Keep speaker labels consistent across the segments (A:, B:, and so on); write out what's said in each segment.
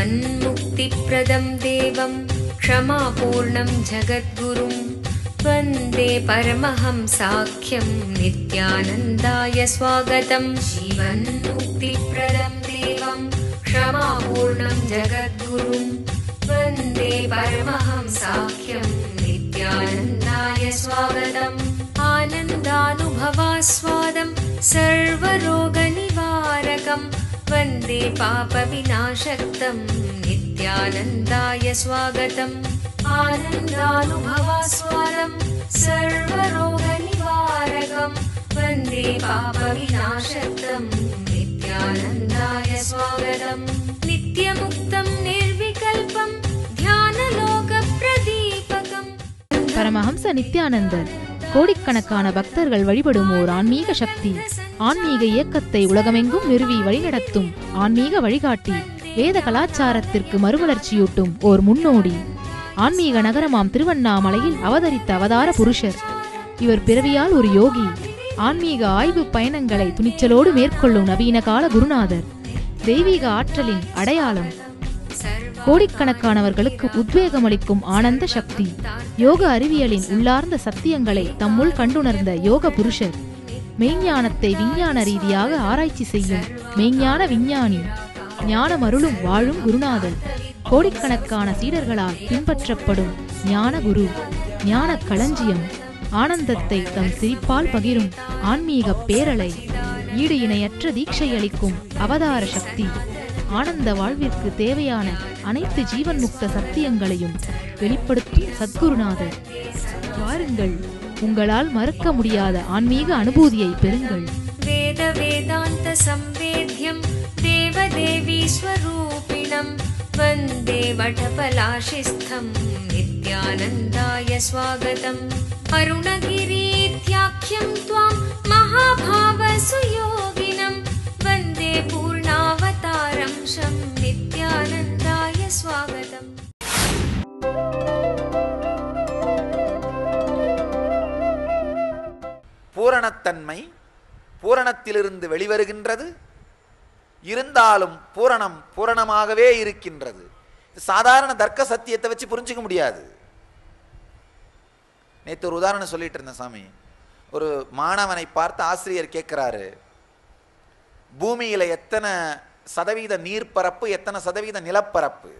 A: जीवन्मुक्तिप्रदं देवं क्षमापूर्णं जगद्गुरुं वन्दे परमहंसाख्यं नित्यानन्दाय स्वागतं जीवन्मुक्तिप्रदं देवं क्षमापूर्णं जगद्गुरुं वन्दे परमहंसाख्यं नित्यानन्दाय स्वागतम् आनन्दानुभवास्वादं सर्वरोगनिवारकं वन्दे पापविनाशक्तं नित्यानन्दाय स्वागतम् आनन्दानुभवास्वादं सर्वरोगनिवारकं वन्दे पापविनाशक्तं नित्यानन्दाय स्वागतम् नित्यमुक्तं निर्विकल्पं ध्यानलोकप्रदीपकम्
B: பரமஹம்ச நித்யானந்தர் கோடிக்கணக்கான பக்தர்கள் வழிபடும் ஓர் ஆன்மீக சக்தி ஆன்மீக இயக்கத்தை உலகமெங்கும் நிறுவி வழிநடத்தும் ஆன்மீக வழிகாட்டி வேத கலாச்சாரத்திற்கு மறுமலர்ச்சியூட்டும் ஓர் முன்னோடி ஆன்மீக நகரமாம் திருவண்ணாமலையில் அவதரித்த அவதார புருஷர் இவர் பிறவியால் ஒரு யோகி ஆன்மீக ஆய்வு பயணங்களை துணிச்சலோடு மேற்கொள்ளும் நவீன கால குருநாதர் தெய்வீக ஆற்றலின் அடையாளம் கோடிக்கணக்கானவர்களுக்கு உத்வேகமளிக்கும் ஆனந்த சக்தி யோக அறிவியலின் உள்ளார்ந்த சத்தியங்களை தம்முள் கண்டுணர்ந்த யோக புருஷர் மெய்ஞானத்தை விஞ்ஞான ரீதியாக ஆராய்ச்சி செய்யும் மெய்ஞான விஞ்ஞானி ஞானமருளும் வாழும் குருநாதர் கோடிக்கணக்கான சீடர்களால் பின்பற்றப்படும் ஞான குரு ஞான களஞ்சியம் ஆனந்தத்தை தம் சிரிப்பால் பகிரும் ஆன்மீக பேரலை ஈடு இணையற்ற தீட்சை அளிக்கும் அவதார சக்தி ஆனந்த வாழ்விற்கு தேவையான அனைத்து ஜீவன் முக்த சத்தியங்களையும் வெளிப்படுத்தும் சத்குருநாதர் வாருங்கள் உங்களால் மறக்க முடியாத ஆன்மீக அனுபூதியை பெறுங்கள்
A: वेदवेदान्तसंवेद्यं देवदेवीस्वरूपिणं वन्दे वटपलाशिस्थं नित्यानन्दाय स्वागतम् अरुणगिरीत्याख्यं त्वां महाभावसुयोगिनं वन्दे पूर्णावतारं शं नित्यानन्दाय स्वागतम्
C: பூரணத்தன்மை பூரணத்திலிருந்து வெளிவருகின்றது இருந்தாலும் பூரணம் பூரணமாகவே இருக்கின்றது இது சாதாரண தர்க்க சத்தியத்தை வச்சு புரிஞ்சுக்க முடியாது நேற்று ஒரு உதாரணம் சொல்லிட்டு இருந்தேன் சாமி ஒரு மாணவனை பார்த்து ஆசிரியர் கேட்குறாரு பூமியில எத்தனை சதவீத நீர்ப்பரப்பு எத்தனை சதவீத நிலப்பரப்பு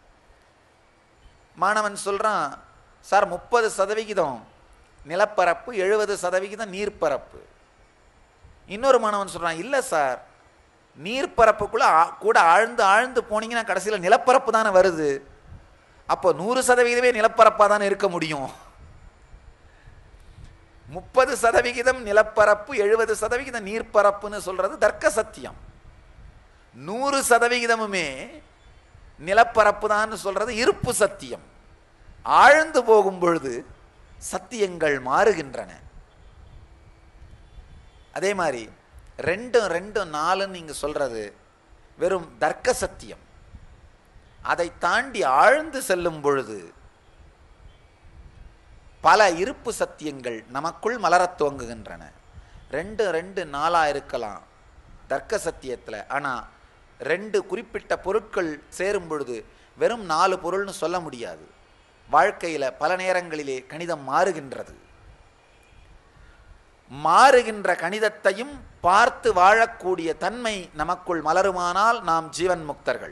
C: மாணவன் சொல்றான் சார் முப்பது சதவிகிதம் நிலப்பரப்பு எழுபது சதவிகிதம் நீர்ப்பரப்பு இன்னொரு மாணவன் சொல்றான் இல்லை சார் நீர்ப்பரப்புக்குள்ள ஆ- கூட ஆழ்ந்து ஆழ்ந்து போனீங்கன்னா கடைசியில் நிலப்பரப்பு தானே வருது அப்போ நூறு சதவீதமே நிலப்பரப்பாக தானே இருக்க முடியும் முப்பது சதவிகிதம் நிலப்பரப்பு எழுபது சதவிகிதம் நீர்ப்பரப்புன்னு சொல்றது தர்க்க சத்தியம் நூறு சதவிகிதமுமே நிலப்பரப்பு தான் சொல்றது இருப்பு சத்தியம் ஆழ்ந்து போகும் பொழுது சத்தியங்கள் மாறுகின்றன அதே மாதிரி ரெண்டும் ரெண்டும் நாலுன்னு நீங்க சொல்றது வெறும் தர்க்க சத்தியம் அதை தாண்டி ஆழ்ந்து செல்லும் பொழுது பல இருப்பு சத்தியங்கள் நமக்குள் மலரத் துவங்குகின்றன ரெண்டு ரெண்டு நாளா இருக்கலாம் தர்க்க சத்தியத்தில் ஆனா ரெண்டு குறிப்பிட்ட பொருட்கள் சேரும் பொழுது வெறும் நாலு பொருள்னு சொல்ல முடியாது வாழ்க்கையில பல நேரங்களிலே கணிதம் மாறுகின்றது மாறுகின்ற கணிதத்தையும் பார்த்து வாழக்கூடிய தன்மை நமக்குள் மலருமானால் நாம் ஜீவன் முக்தர்கள்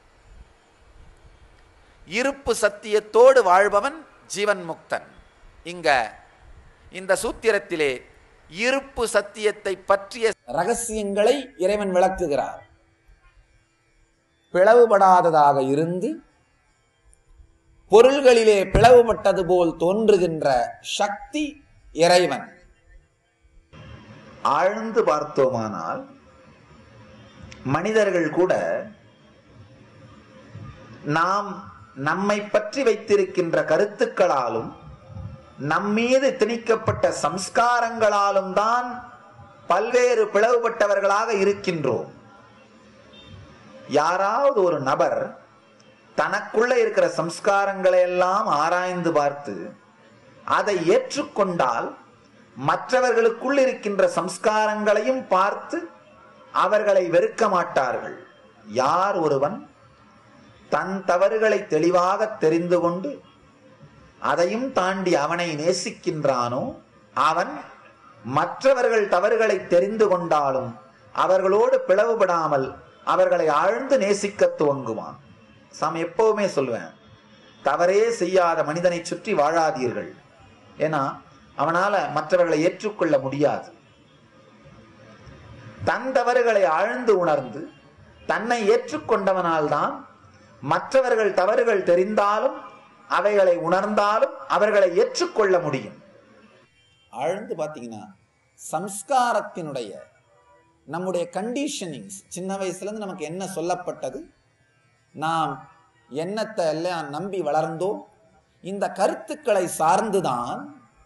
C: இருப்பு சத்தியத்தோடு வாழ்பவன் ஜீவன் முக்தன் இங்க இந்த சூத்திரத்திலே இருப்பு சத்தியத்தை பற்றிய ரகசியங்களை இறைவன் விளக்குகிறார் பிளவுபடாததாக இருந்து பொருள்களிலே பிளவுபட்டது போல் தோன்றுகின்ற சக்தி இறைவன் ஆழ்ந்து பார்த்தோமானால் மனிதர்கள் கூட நாம் நம்மை பற்றி வைத்திருக்கின்ற கருத்துக்களாலும் நம்மீது திணிக்கப்பட்ட சம்ஸ்காரங்களாலும் தான் பல்வேறு பிளவுபட்டவர்களாக இருக்கின்றோம் யாராவது ஒரு நபர் தனக்குள்ள இருக்கிற சம்ஸ்காரங்களை எல்லாம் ஆராய்ந்து பார்த்து அதை ஏற்றுக்கொண்டால் மற்றவர்களுக்குள் இருக்கின்ற சம்ஸ்காரங்களையும் பார்த்து அவர்களை வெறுக்க மாட்டார்கள் யார் ஒருவன் தன் தவறுகளை தெளிவாக தெரிந்து கொண்டு அதையும் தாண்டி அவனை நேசிக்கின்றானோ அவன் மற்றவர்கள் தவறுகளை தெரிந்து கொண்டாலும் அவர்களோடு பிளவுபடாமல் அவர்களை ஆழ்ந்து நேசிக்க துவங்குவான் சாம் எப்பவுமே சொல்லுவேன் தவறே செய்யாத மனிதனை சுற்றி வாழாதீர்கள் ஏன்னா அவனால மற்றவர்களை ஏற்றுக்கொள்ள முடியாது தன் தவறுகளை ஆழ்ந்து உணர்ந்து தன்னை ஏற்றுக்கொண்டவனால்தான் மற்றவர்கள் தவறுகள் தெரிந்தாலும் அவைகளை உணர்ந்தாலும் அவர்களை ஏற்றுக்கொள்ள முடியும் ஆழ்ந்து பார்த்தீங்கன்னா சம்ஸ்காரத்தினுடைய நம்முடைய கண்டிஷனிங்ஸ் சின்ன வயசுலேருந்து நமக்கு என்ன சொல்லப்பட்டது நாம் எண்ணத்தை எல்லாம் நம்பி வளர்ந்தோம் இந்த கருத்துக்களை சார்ந்துதான்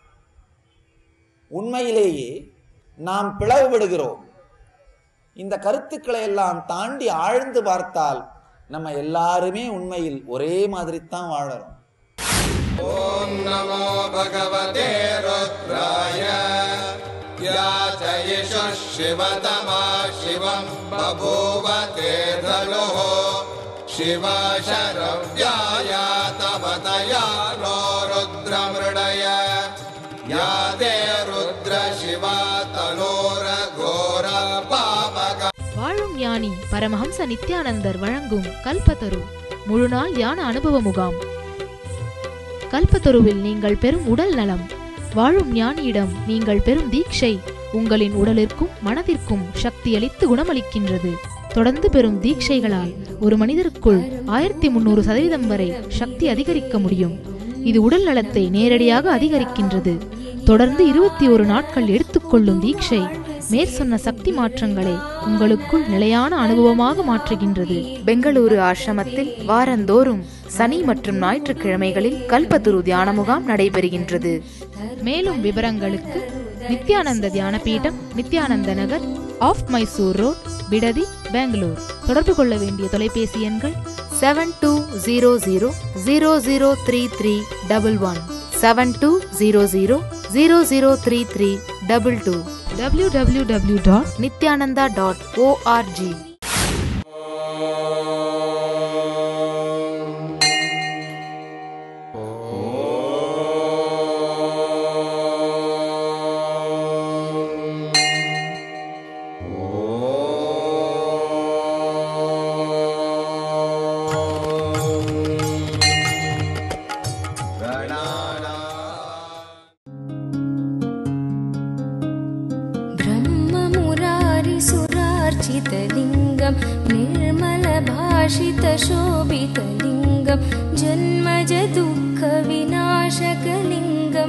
C: உண்மையிலேயே நாம் பிளவுபடுகிறோம் இந்த கருத்துக்களை எல்லாம் தாண்டி ஆழ்ந்து பார்த்தால் நம்ம எல்லாருமே உண்மையில் ஒரே மாதிரி தான் வாழறோம்
D: ॐ नमो भगवते रुद्राय या च यशः शिवतमा शिवम् बभूव ते धनुः शिव शरव्याया तपतया नो रुद्रमृडय या ते रुद्र शिवा तनोरघोर पापक
B: வாழும் ஞானி பரமஹம்ச நித்யானந்தர் வழங்கும் கல்பத்தரு முழுநாள் யான அனுபவ முகாம் கல்பத்தருவில் நீங்கள் பெறும் உடல் நலம் வாழும் ஞானியிடம் நீங்கள் பெறும் தீட்சை உங்களின் உடலிற்கும் மனதிற்கும் சக்தியளித்து குணமளிக்கின்றது தொடர்ந்து பெறும் தீட்சைகளால் ஒரு மனிதருக்குள் ஆயிரத்தி முன்னூறு சதவீதம் வரை சக்தி அதிகரிக்க முடியும் இது உடல் நலத்தை நேரடியாக அதிகரிக்கின்றது தொடர்ந்து இருபத்தி ஒரு நாட்கள் எடுத்துக்கொள்ளும் தீட்சை மேற்சொன்ன சக்தி மாற்றங்களை உங்களுக்குள் நிலையான அனுபவமாக மாற்றுகின்றது பெங்களூரு ஆசிரமத்தில் வாரந்தோறும் சனி மற்றும் ஞாயிற்றுக்கிழமைகளில் கல்பத்துரு தியான முகாம் நடைபெறுகின்றது மேலும் விவரங்களுக்கு நித்யானந்த தியான பீடம் நித்யானந்த நகர் ஆஃப் மைசூர் ரோட் பிடதி பெங்களூர் தொடர்பு கொள்ள வேண்டிய தொலைபேசி எண்கள் seven two zero zero zero zero three three double one seven two zero zero zero zero three three double two W W W dot Nithyananda dot O R G
A: ब्रह्ममुरारिसुरार्चितलिङ्गं निर्मलभाषितशोभितलिङ्गं जन्मजदुःखविनाशकलिङ्गं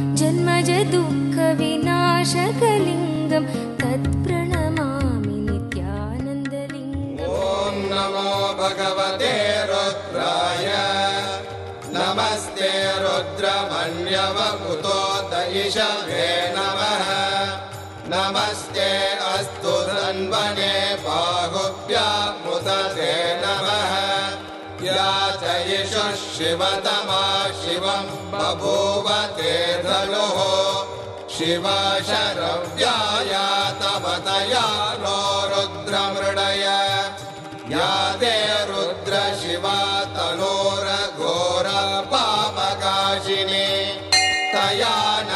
A: जन्मजदुःखविनाशकलिङ्गं तत्प्रणमामि नित्यानन्दलिङ्गम्
D: ॐ नमो भगवते रुद्राय नमस्ते रुद्रमन्यवकुतोत इषभे नमः नमस्ते अस्तु धन्वने बाहुभ्यामुदते नमः या च यशः शिवतमा शिवम् बभूव ते धनुः शिव शरव्याया तपतया नो रुद्रमृडय या ते रुद्र शिवा तनोरघोर पापकाशिनी तया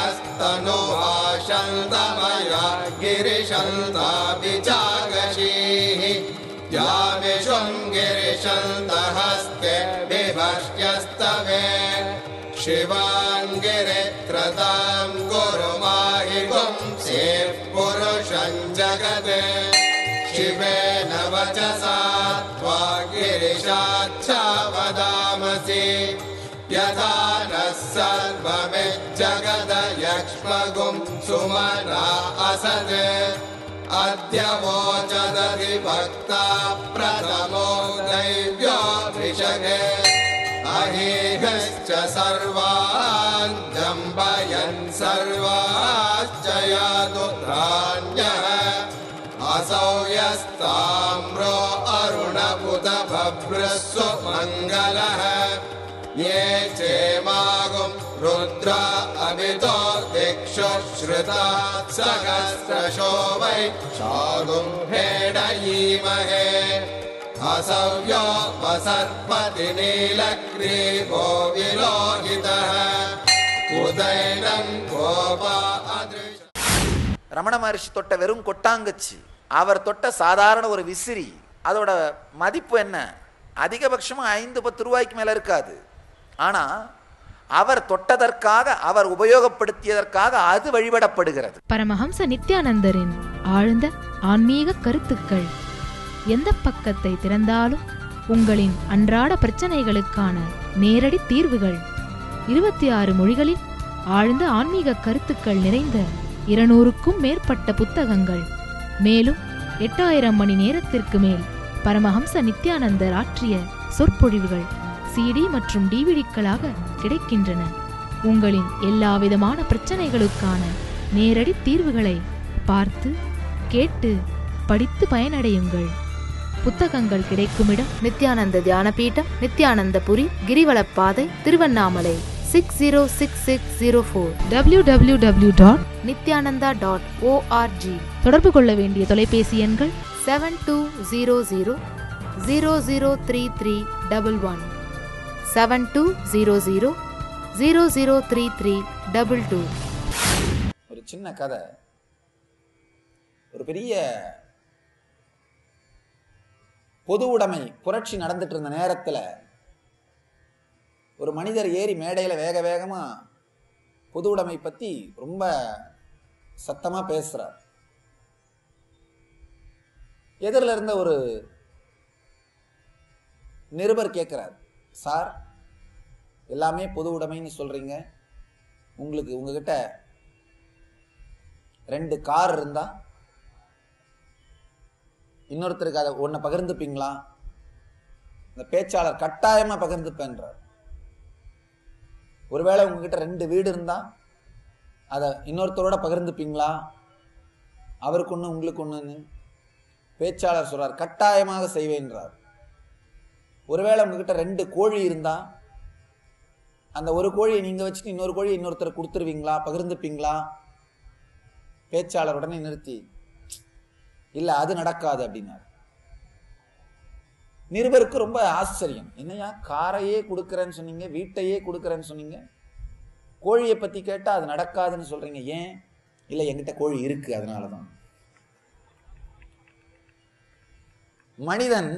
D: नस्तनुभाषन्तमया गिरिशन्ताभिचागशीः या विश्वं गिरिशन्तहस्ते विभष्ट्यस्तवे शिवाङ्गिरित्रतां गुरुमाहि पुंसेः पुरुषं जगत् शिवेन वचसा त्वा गिरिशाच्छा वदामसि यथा नः सर्वमिज्जगदयक्ष्मगुं सुमना असद् अद्य वोचदधिभक्ता प्रथमो दैव्यो वृषगे अहेहश्च सर्वान् जम्बयन् सर्वाश्च यादुत्राण्यः असौ यस्ताम्रो अरुणपुतभभ्रस्व मङ्गलः ये चेमागुं रुद्र अमितो दिक्षु श्रुता सहस्रशो वै शागुं हेडयीमहे असव्यो वसर्पति नीलग्रीवो विलोहितः उदैनं गोप अदृश
C: ரமண மகர்ஷி தொட்ட வெறும் கொட்டாங்கச்சி அவர் தொட்ட சாதாரண ஒரு விசிறி அதோட மதிப்பு என்ன அதிகபட்சமாக ஐந்து பத்து ரூபாய்க்கு மேலே இருக்காது ஆனால் அவர் தொட்டதற்காக அவர் உபயோகப்படுத்தியதற்காக அது வழிபடப்படுகிறது
B: பரமஹம்ச நித்யானந்தரின் ஆழ்ந்த ஆன்மீக கருத்துக்கள் எந்த பக்கத்தை திறந்தாலும் உங்களின் அன்றாட பிரச்சனைகளுக்கான நேரடி தீர்வுகள் இருபத்தி ஆறு மொழிகளில் ஆழ்ந்த ஆன்மீக கருத்துக்கள் நிறைந்த இருநூறுக்கும் மேற்பட்ட புத்தகங்கள் மேலும் எட்டாயிரம் மணி நேரத்திற்கு மேல் பரமஹம்ச நித்யானந்தர் ஆற்றிய சொற்பொழிவுகள் சிடி மற்றும் டிவிடிக்களாக கிடைக்கின்றன உங்களின் எல்லாவிதமான பிரச்சனைகளுக்கான நேரடி தீர்வுகளை பார்த்து கேட்டு படித்து பயனடையுங்கள் புத்தகங்கள் கிடைக்கும் இடம் நித்யானந்த தியானபீடம் நித்யானந்தபுரி கிரிவலப்பாதை Tiruvannamalai six zero six six zero four W W W dot Nithyananda dot O R G தொடர்பு கொள்ள வேண்டிய தொலைபேசி எண்கள் seven two zero zero zero zero three three double one seven two zero zero zero zero three three double two
C: ஒரு சின்ன கதை ஒரு பெரிய பொது உடைமை புரட்சி நடந்துட்டு இருந்த நேரத்தில் ஒரு மனிதர் ஏறி மேடையில் வேக வேகமாக பொது உடைமை பற்றி ரொம்ப சத்தமாக பேசுகிறார் எதிரில் இருந்த ஒரு நிருபர் கேட்குறார் சார் எல்லாமே பொது உடைமைன்னு சொல்கிறீங்க உங்களுக்கு உங்ககிட்ட ரெண்டு கார் இருந்தா இன்னொருத்தருக்கு அதை ஒன்றை பகிர்ந்துப்பீங்களா இந்த பேச்சாளர் கட்டாயமாக பகிர்ந்துப்பேன்றார் ஒருவேளை உங்ககிட்ட ரெண்டு வீடு இருந்தா அதை இன்னொருத்தரோட பகிர்ந்துப்பீங்களா அவருக்கு ஒன்று உங்களுக்கு ஒன்றுன்னு பேச்சாளர் சொல்றார் கட்டாயமாக செய்வேன்றார் ஒருவேளை உங்ககிட்ட ரெண்டு கோழி இருந்தா அந்த ஒரு கோழியை நீங்க வச்சுட்டு இன்னொரு கோழியை இன்னொருத்தர் கொடுத்துருவீங்களா பகிர்ந்துப்பீங்களா பேச்சாளர் உடனே நிறுத்தி இல்ல அது நடக்காது அப்படின்னார் நிருபருக்கு ரொம்ப ஆச்சரியம் என்னையா காரையே கொடுக்கறேன்னு சொன்னீங்க வீட்டையே கொடுக்கறேன்னு சொன்னீங்க கோழியை பத்தி கேட்டா அது நடக்காதுன்னு சொல்றீங்க ஏன் இல்ல என்கிட்ட கோழி இருக்கு அதனாலதான் மனிதன்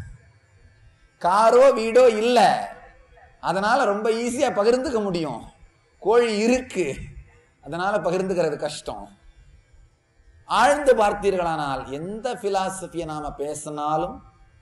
C: காரோ வீடோ இல்ல அதனால ரொம்ப ஈஸியா பகிர்ந்துக்க முடியும் கோழி இருக்கு அதனால பகிர்ந்துக்கிறது கஷ்டம் ஆழ்ந்து பார்த்தீர்களானால் எந்த பிலாசபியை நாம பேசினாலும்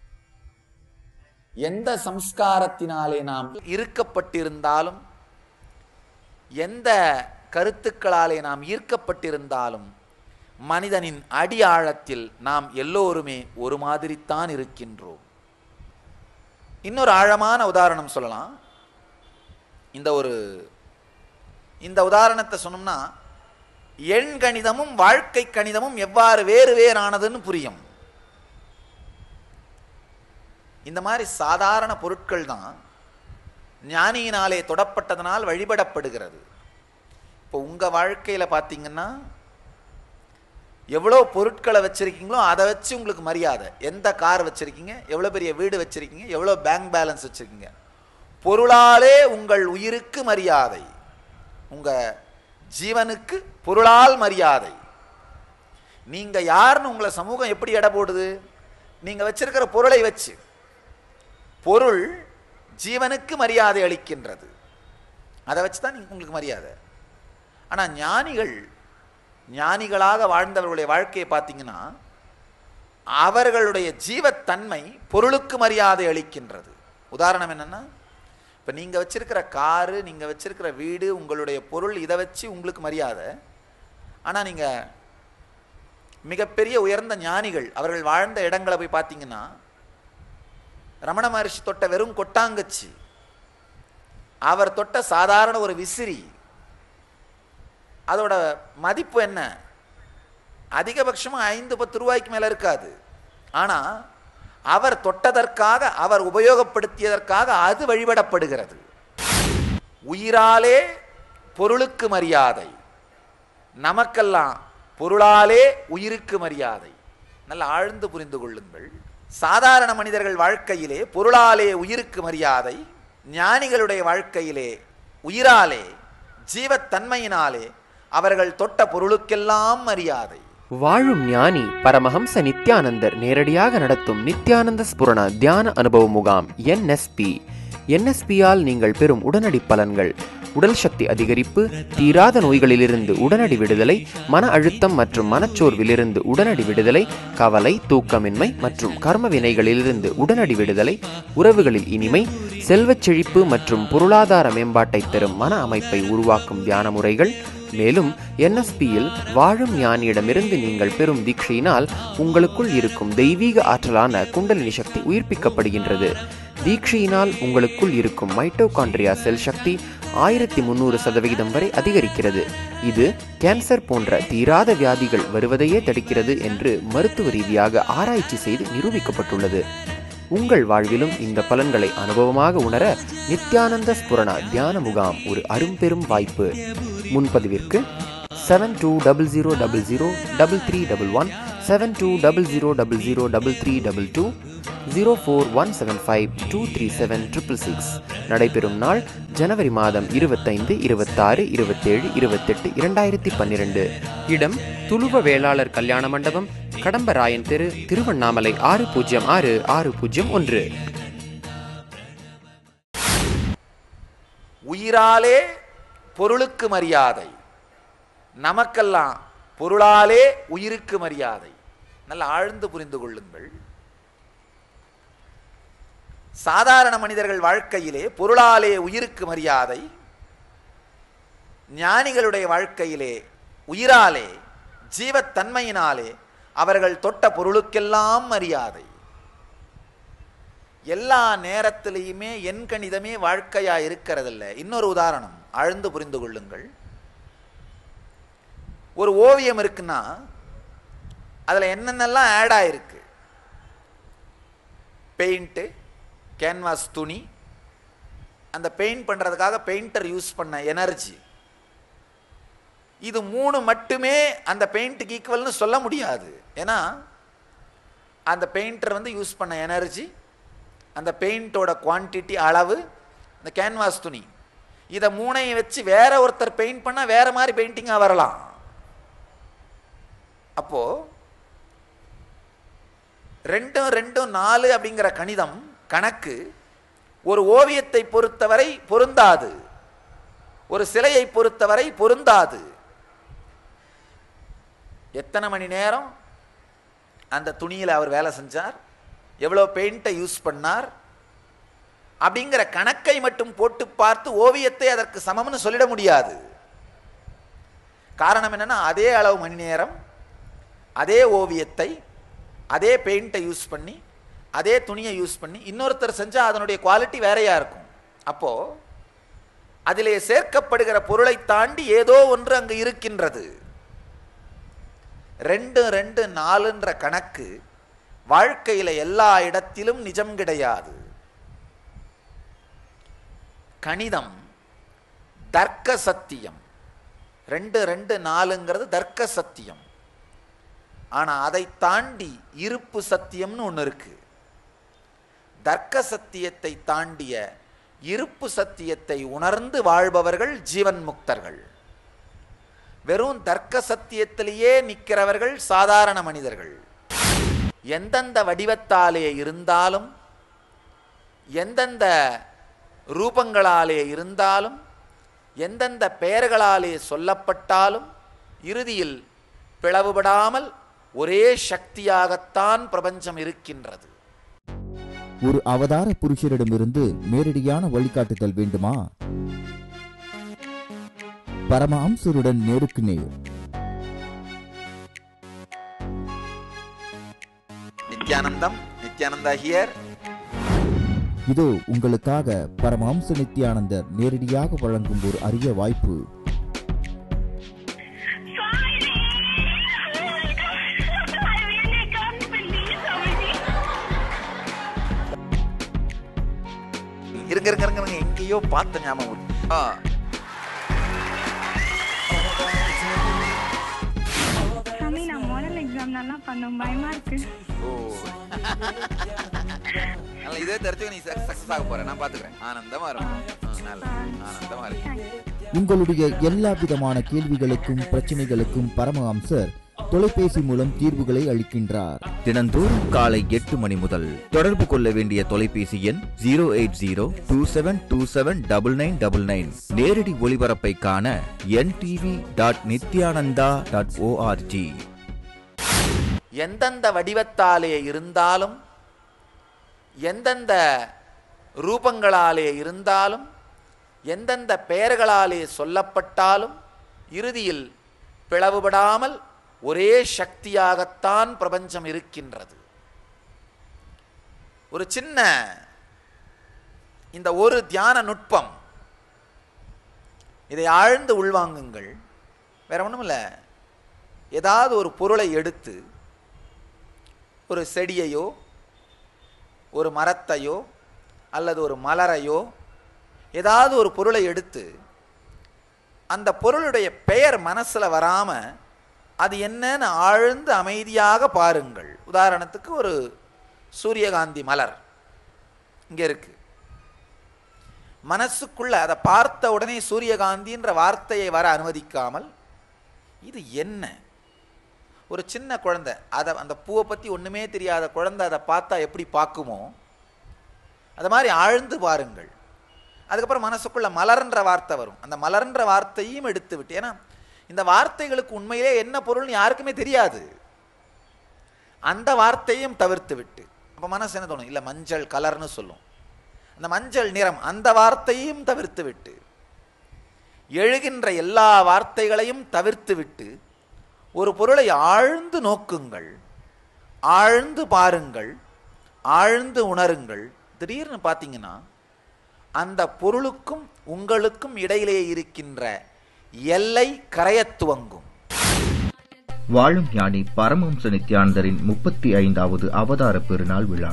C: எந்த சம்ஸ்காரத்தினாலே நாம் இருக்கப்பட்டிருந்தாலும் எந்த கருத்துக்களாலே நாம் ஈர்க்கப்பட்டிருந்தாலும் மனிதனின் அடி ஆழத்தில் நாம் எல்லோருமே ஒரு மாதிரித்தான் இருக்கின்றோம் இன்னொரு ஆழமான உதாரணம் சொல்லலாம் இந்த ஒரு இந்த உதாரணத்தை சொன்னோம்னா எண் கணிதமும் வாழ்க்கை கணிதமும் எவ்வாறு வேறு வேறானதுன்னு புரியும் இந்த மாதிரி சாதாரண பொருட்கள் தான் ஞானியினாலே தொடப்பட்டதனால் வழிபடப்படுகிறது இப்போ உங்க வாழ்க்கையில பார்த்தீங்கன்னா எவ்வளோ பொருட்களை வச்சிருக்கீங்களோ அதை வச்சு உங்களுக்கு மரியாதை எந்த கார் வச்சிருக்கீங்க எவ்வளோ பெரிய வீடு வச்சிருக்கீங்க எவ்வளோ பேங்க் பேலன்ஸ் வச்சிருக்கீங்க பொருளாலே உங்கள் உயிருக்கு மரியாதை உங்க ஜீவனுக்கு பொருளால் மரியாதை நீங்க யாருன்னு உங்களை சமூகம் எப்படி எடை போடுது நீங்க வச்சிருக்கிற பொருளை வச்சு பொருள் ஜீவனுக்கு மரியாதை அளிக்கின்றது அதை வச்சு தான் நீங்க- உங்களுக்கு மரியாதை ஆனா ஞானிகள் ஞானிகளாக வாழ்ந்தவர்களுடைய வாழ்க்கையை பார்த்தீங்கன்னா அவர்களுடைய ஜீவத்தன்மை பொருளுக்கு மரியாதை அளிக்கின்றது உதாரணம் என்னன்னா இப்போ நீங்கள் வச்சிருக்கிற காரு நீங்கள் வச்சிருக்கிற வீடு உங்களுடைய பொருள் இதை வச்சு உங்களுக்கு மரியாதை ஆனால் நீங்கள் மிகப்பெரிய உயர்ந்த ஞானிகள் அவர்கள் வாழ்ந்த இடங்களை போய் பார்த்தீங்கன்னா ரமண மகர்ஷி தொட்ட வெறும் கொட்டாங்கச்சி அவர் தொட்ட சாதாரண ஒரு விசிறி அதோட மதிப்பு என்ன அதிகபட்சமாக ஐந்து பத்து ரூபாய்க்கு மேலே இருக்காது ஆனால் அவர் தொட்டதற்காக அவர் உபயோகப்படுத்தியதற்காக அது வழிபடப்படுகிறது உயிராலே பொருளுக்கு மரியாதை நமக்கெல்லாம் பொருளாலே உயிருக்கு மரியாதை நல்ல ஆழ்ந்து புரிந்து கொள்ளுங்கள் சாதாரண மனிதர்கள் வாழ்க்கையிலே பொருளாலே உயிருக்கு மரியாதை ஞானிகளுடைய வாழ்க்கையிலே உயிராலே ஜீவத்தன்மையினாலே அவர்கள் தொட்ட பொருளுக்கெல்லாம் மரியாதை
E: வாழும் ஞானி பரமஹம்ச நித்யானந்தர் நேரடியாக நடத்தும் நித்யானந்த ஸ்புரண தியான அனுபவ முகாம் என்எஸ்பி என்எஸ்பியால் நீங்கள் பெறும் உடனடி பலன்கள் உடல் சக்தி அதிகரிப்பு தீராத நோய்களிலிருந்து உடனடி விடுதலை மன அழுத்தம் மற்றும் மனச்சோர்விலிருந்து உடனடி விடுதலை கவலை தூக்கமின்மை மற்றும் கர்ம வினைகளிலிருந்து உடனடி விடுதலை உறவுகளில் இனிமை செல்வச் செழிப்பு மற்றும் பொருளாதார மேம்பாட்டை தரும் மன அமைப்பை உருவாக்கும் தியான முறைகள் மேலும் என்எஸ்பியில் வாழும் ஞானியிடமிருந்து நீங்கள் பெறும் தீட்சையினால் உங்களுக்குள் இருக்கும் தெய்வீக ஆற்றலான குண்டலினி சக்தி உயிர்ப்பிக்கப்படுகின்றது தீட்சையினால் உங்களுக்குள் இருக்கும் மைட்டோகாண்ட்ரியா செல் சக்தி ஆயிரத்தி முந்நூறு சதவிகிதம் வரை அதிகரிக்கிறது இது கேன்சர் போன்ற தீராத வியாதிகள் வருவதையே தடுக்கிறது என்று மருத்துவ ரீதியாக ஆராய்ச்சி செய்து நிரூபிக்கப்பட்டுள்ளது உங்கள் வாழ்விலும் இந்த பலன்களை அனுபவமாக உணர நித்யானந்த ஸ்புரணா தியான முகாம் ஒரு அரும்பெரும் வாய்ப்பு முன்பதிவிற்கு seven two double zero double zero double three double one seven two double zero double zero double three double two zero four one seven five two three seven triple six நடைபெறும் நாள் ஜனவரி மாதம் இருபத்தைந்து இருபத்தாறு இருபத்தேழு இருபத்தெட்டு இரண்டாயிரத்தி பன்னிரெண்டு இடம் துளுவ வேளாளர் கல்யாண மண்டபம் கடம்பராயன் தெரு திருவண்ணாமலை ஆறு பூஜ்ஜியம் ஆறு ஆறு பூஜ்ஜியம் ஒன்று
C: உயிராலே பொருளுக்கு மரியாதை நமக்கெல்லாம் பொருளாலே உயிருக்கு மரியாதை நல்ல ஆழ்ந்து புரிந்து கொள்ளுங்கள் சாதாரண மனிதர்கள் வாழ்க்கையிலே பொருளாலே உயிருக்கு மரியாதை ஞானிகளுடைய வாழ்க்கையிலே உயிராலே ஜீவத்தன்மையினாலே அவர்கள் தொட்ட பொருளுக்கெல்லாம் மரியாதை எல்லா நேரத்திலையுமே என் கணிதமே வாழ்க்கையா இருக்கிறதில்ல இன்னொரு உதாரணம் ஆழ்ந்து புரிந்து கொள்ளுங்கள் ஒரு ஓவியம் இருக்குன்னா அதில் என்னென்னலாம் ஆட் ஆயிருக்கு பெயிண்ட்டு கேன்வாஸ் துணி அந்த பெயிண்ட் பண்ணுறதுக்காக பெயிண்டர் யூஸ் பண்ண எனர்ஜி இது மூணு மட்டுமே அந்த பெயிண்ட்டுக்கு ஈக்குவல்னு சொல்ல முடியாது ஏன்னா அந்த பெயிண்டர் வந்து யூஸ் பண்ண எனர்ஜி அந்த பெயிண்டோட குவான்டிட்டி அளவு அந்த கேன்வாஸ் துணி இதை மூணையும் வச்சு வேற ஒருத்தர் பெயிண்ட் பண்ணால் வேற மாதிரி பெயிண்டிங்காக வரலாம் அப்போ ரெண்டும் ரெண்டும் நாலு அப்படிங்கிற கணிதம் கணக்கு ஒரு ஓவியத்தை பொறுத்தவரை பொருந்தாது ஒரு சிலையை பொறுத்தவரை பொருந்தாது எத்தனை மணி நேரம் அந்த துணியில் அவர் வேலை செஞ்சார் எவ்வளோ பெயிண்ட்டை யூஸ் பண்ணார் அப்படிங்கிற கணக்கை மட்டும் போட்டு பார்த்து ஓவியத்தை அதற்கு சமம்னு சொல்லிட முடியாது காரணம் என்னன்னா அதே அளவு மணி நேரம் அதே ஓவியத்தை அதே பெயிண்ட்டை யூஸ் பண்ணி அதே துணியை யூஸ் பண்ணி இன்னொருத்தர் செஞ்சால் அதனுடைய குவாலிட்டி வேறையா இருக்கும் அப்போ அதிலே சேர்க்கப்படுகிற பொருளை தாண்டி ஏதோ ஒன்று அங்கு இருக்கின்றது ரெண்டு ரெண்டு நாலுன்ற கணக்கு வாழ்க்கையில எல்லா இடத்திலும் நிஜம் கிடையாது கணிதம் தர்க்க சத்தியம் ரெண்டு ரெண்டு நாலுங்கிறது தர்க்க சத்தியம் ஆனா அதை தாண்டி இருப்பு சத்தியம்னு ஒன்று இருக்கு தர்க்க சத்தியத்தை தாண்டிய இருப்பு சத்தியத்தை உணர்ந்து வாழ்பவர்கள் ஜீவன் முக்தர்கள் வெறும் தர்க்க சத்தியத்திலேயே நிற்கிறவர்கள் சாதாரண மனிதர்கள் எந்தெந்த வடிவத்தாலே இருந்தாலும் எந்தெந்த ரூபங்களாலே இருந்தாலும் எந்தெந்த பெயர்களாலே சொல்லப்பட்டாலும் இறுதியில் பிளவுபடாமல் ஒரே சக்தியாகத்தான் பிரபஞ்சம் இருக்கின்றது
F: ஒரு அவதார புருஷரிடமிருந்து நேரடியான வழிகாட்டுதல் வேண்டுமா பரமஹம்சருடன் நேருக்கு நேர்
C: நித்யானந்தம் நித்யானந்தா ஹியர்
F: இதோ உங்களுக்காக பரமஹம்ச நித்யானந்தர் நேரடியாக வழங்கும் ஒரு அரிய வாய்ப்பு
C: இருங்க இருங்க இருங்க இருங்க எங்கேயோ பார்த்த ஞாபகம் வருது. ஆ
G: சாமி நான் மாடல் எக்ஸாம் நல்லா பண்ணோம் பயமா இருக்கு
C: ஓ நல்ல இதே தெரிஞ்சுக்க நீ சக்சஸ் ஆக போற நான் பாத்துக்கிறேன் ஆனந்தமா இருக்கும் நல்ல ஆனந்தமா இருக்கு
F: உங்களுடைய எல்லா விதமான கேள்விகளுக்கும் பிரச்சனைகளுக்கும் பரமஹம்சர் தொலைபேசி மூலம் தீர்வுகளை அளிக்கின்றார் தினந்தோறும் காலை எட்டு மணி முதல் தொடர்பு கொள்ள வேண்டிய தொலைபேசி எண் zero eight zero two seven two seven double nine double nine நேரடி ஒளிபரப்பை காண என் TV dot Nithyananda dot O R G
C: எந்தெந்த வடிவத்தாலே இருந்தாலும் எந்தெந்த ரூபங்களாலே இருந்தாலும் எந்தெந்த பெயர்களாலே சொல்லப்பட்டாலும் இறுதியில் பிளவுபடாமல் ஒரே சக்தியாகத்தான் பிரபஞ்சம் இருக்கின்றது ஒரு சின்ன இந்த ஒரு தியான நுட்பம் இதை ஆழ்ந்து உள்வாங்குங்கள் வேற ஒன்றும் இல்லை ஏதாவது ஒரு பொருளை எடுத்து ஒரு செடியையோ ஒரு மரத்தையோ அல்லது ஒரு மலரையோ ஏதாவது ஒரு பொருளை எடுத்து அந்த பொருளுடைய பெயர் மனசில் வராமல் அது என்னன்னு ஆழ்ந்து அமைதியாக பாருங்கள் உதாரணத்துக்கு ஒரு சூரியகாந்தி மலர் இங்கே இருக்கு மனசுக்குள்ள அதை பார்த்த உடனே சூரியகாந்தின்ற வார்த்தையை வர அனுமதிக்காமல் இது என்ன ஒரு சின்ன குழந்தை அதை அந்த பூவை பற்றி ஒன்றுமே தெரியாத குழந்தை அதை பார்த்தா எப்படி பார்க்குமோ அது மாதிரி ஆழ்ந்து பாருங்கள் அதுக்கப்புறம் மனசுக்குள்ள மலர்ன்ற வார்த்தை வரும் அந்த மலர்ன்ற வார்த்தையும் எடுத்து விட்டு ஏன்னா இந்த வார்த்தைகளுக்கு உண்மையிலே என்ன பொருள்னு யாருக்குமே தெரியாது அந்த வார்த்தையும் தவிர்த்து விட்டு அப்போ மனசு என்ன தோணும் இல்லை மஞ்சள் கலர்னு சொல்லும் அந்த மஞ்சள் நிறம் அந்த வார்த்தையும் தவிர்த்து விட்டு எழுகின்ற எல்லா வார்த்தைகளையும் தவிர்த்து விட்டு ஒரு பொருளை ஆழ்ந்து நோக்குங்கள் ஆழ்ந்து பாருங்கள் ஆழ்ந்து உணருங்கள் திடீர்னு பார்த்தீங்கன்னா அந்த பொருளுக்கும் உங்களுக்கும் இடையிலே இருக்கின்ற எல்லை கரையத் துவங்கும்
F: வாழும் ஞானி பரமஹம்ச நித்யானந்தரின் முப்பத்தி ஐந்தாவது அவதார பெருநாள் விழா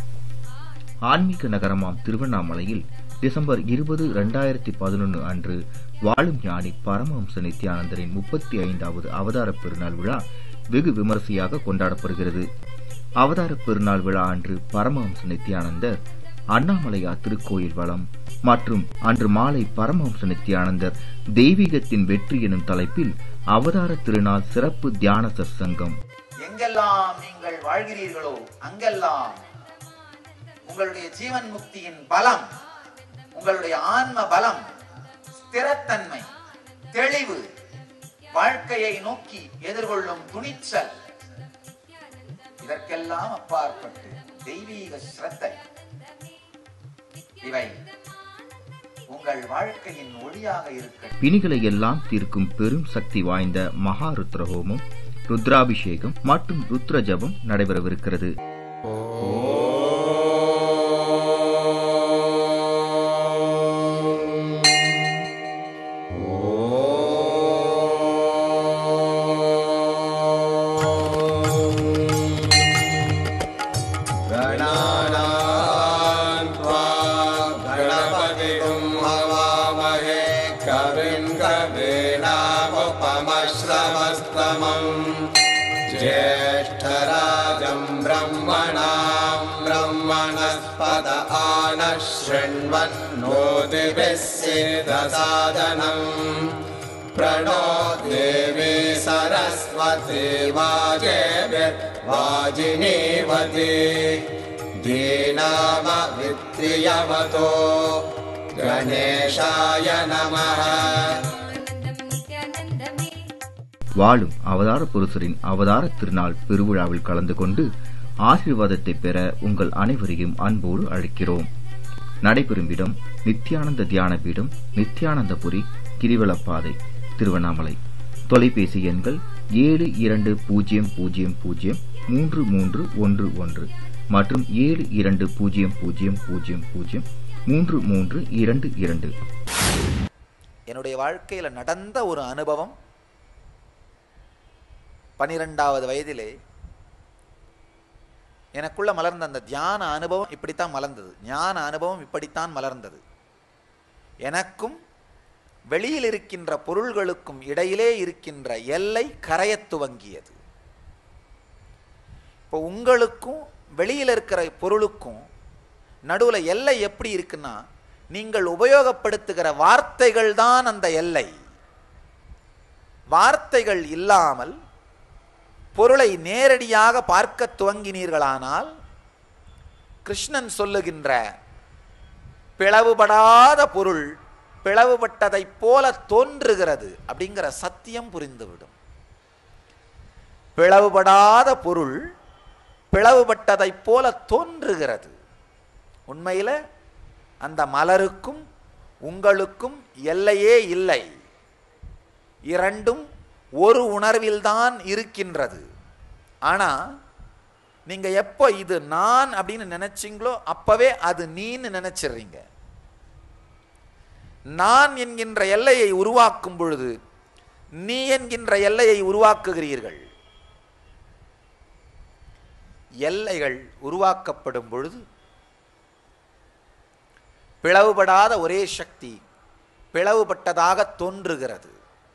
F: ஆன்மீக நகரமாம் திருவண்ணாமலையில் டிசம்பர் இருபது இரண்டாயிரத்தி பதினொன்று அன்று வாழும் ஞானி பரமஹம்ச நித்யானந்தரின் முப்பத்தி ஐந்தாவது அவதார பெருநாள் விழா வெகு விமரிசையாக கொண்டாடப்படுகிறது அவதார பெருநாள் விழா அன்று பரமஹம்ச நித்யானந்தர் அண்ணாமலையா திருக்கோயில் வளம் மற்றும் அன்று மாலை பரமஹம்ச நித்யானந்தர் தெய்வீகத்தின் வெற்றி எனும் தலைப்பில் அவதார திருநாள் சிறப்பு தியான சற்சங்கம்
C: எங்கெல்லாம் நீங்கள் வாழ்கிறீர்களோ அங்கெல்லாம் உங்களுடைய ஜீவன் முக்தியின் பலம் உங்களுடைய ஆன்ம பலம் ஸ்திரத்தன்மை தெளிவு வாழ்க்கையை நோக்கி எதிர்கொள்ளும் துணிச்சல் இதற்கெல்லாம் அப்பாற்பட்டு தெய்வீக ஸ்ரத்தை இவை உங்கள் வாழ்க்கையின் ஒளியாக இருக்க
F: பிணிகளை எல்லாம் தீர்க்கும் பெரும் சக்தி வாய்ந்த மகா ருத்ரஹோமம் ருத்ராபிஷேகம் மற்றும் ருத்ர ஜபம் நடைபெறவிருக்கிறது
D: गणानान् त्वा गणपतिगुं हवामहे कविं कवीनामुपमश्रवस्तमम् ज्येष्ठराजं ब्रह्मणां ब्रह्मणस्पद आनः शृण्वन्नोतिभिः सिद्धसादनम् प्रणो देवी सरस्वती वाजेभिर्वाजिनीवती दीनामवित्रियवतो गणेशाय नमः
F: வாழும் அவதார புருஷரின் அவதார திருநாள் பெருவிழாவில் கலந்து கொண்டு ஆசீர்வாதத்தை பெற உங்கள் அனைவரையும் அன்போடு அழைக்கிறோம் நடைபெறும் இடம் நித்யானந்த தியான பீடம் நித்யானந்தபுரி கிரிவலப்பாதை திருவண்ணாமலை தொலைபேசி எண்கள் ஏழு இரண்டு பூஜ்ஜியம் பூஜ்ஜியம் பூஜ்ஜியம் மூன்று மூன்று ஒன்று ஒன்று மற்றும் ஏழு இரண்டு பூஜ்ஜியம் பூஜ்ஜியம் பூஜ்ஜியம் பூஜ்ஜியம் மூன்று மூன்று இரண்டு இரண்டு
C: என்னுடைய வாழ்க்கையில் நடந்த ஒரு அனுபவம் பனிரெண்டாவது வயதிலே எனக்குள்ள மலர்ந்த அந்த தியான அனுபவம் இப்படித்தான் மலர்ந்தது ஞான அனுபவம் இப்படித்தான் மலர்ந்தது எனக்கும் வெளியில் இருக்கின்ற பொருள்களுக்கும் இடையிலே இருக்கின்ற எல்லை கரையத் துவங்கியது இப்போ உங்களுக்கும் வெளியில் இருக்கிற பொருளுக்கும் நடுவில் எல்லை எப்படி இருக்குன்னா நீங்கள் உபயோகப்படுத்துகிற வார்த்தைகள் தான் அந்த எல்லை வார்த்தைகள் இல்லாமல் பொருளை நேரடியாக பார்க்க துவங்கினீர்களானால் கிருஷ்ணன் சொல்லுகின்ற பிளவுபடாத பொருள் பிளவுபட்டதைப் போல தோன்றுகிறது அப்படிங்கிற சத்தியம் புரிந்துவிடும் பிளவுபடாத பொருள் பிளவுபட்டதைப் போல தோன்றுகிறது உண்மையில் அந்த மலருக்கும் உங்களுக்கும் எல்லையே இல்லை இரண்டும் ஒரு உணர்வில்தான் இருக்கின்றது ஆனால் நீங்கள் எப்போ இது நான் அப்படின்னு நினைச்சீங்களோ அப்பவே அது நீன்னு நினைச்சிடுறீங்க நான் என்கின்ற எல்லையை உருவாக்கும் பொழுது நீ என்கின்ற எல்லையை உருவாக்குகிறீர்கள் எல்லைகள் உருவாக்கப்படும் பொழுது பிளவுபடாத ஒரே சக்தி பிளவுபட்டதாக தோன்றுகிறது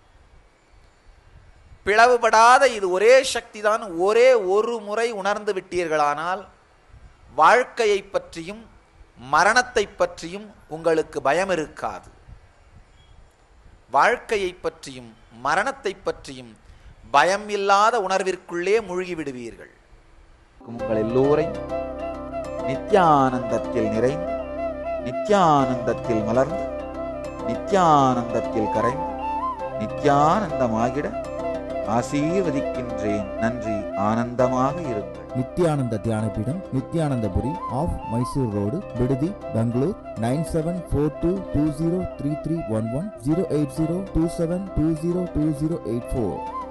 C: பிளவுபடாத இது ஒரே சக்தி தான் ஒரே ஒரு முறை உணர்ந்து விட்டீர்களானால் வாழ்க்கையை பற்றியும் மரணத்தை பற்றியும் உங்களுக்கு பயம் இருக்காது வாழ்க்கையை பற்றியும் மரணத்தை பற்றியும் பயம் இல்லாத உணர்விற்குள்ளே மூழ்கி விடுவீர்கள் உங்கள் எல்லோரையும் நித்யானந்தத்தில் நிறைந்து நித்யானந்தத்தில் மலர்ந்து நித்யானந்தத்தில் கரைந்து நித்யானந்தமாகிட ஆசீர்வதிக்கின்றேன் நன்றி ஆனந்தமாக இருங்கள்
G: நித்யானந்த தியானபீடம் நித்யானந்தபுரி ஆஃப் மைசூர் ரோடு விடுதி Bengaluru nine seven four two two zero three three one one zero eight zero two seven two zero two zero eight four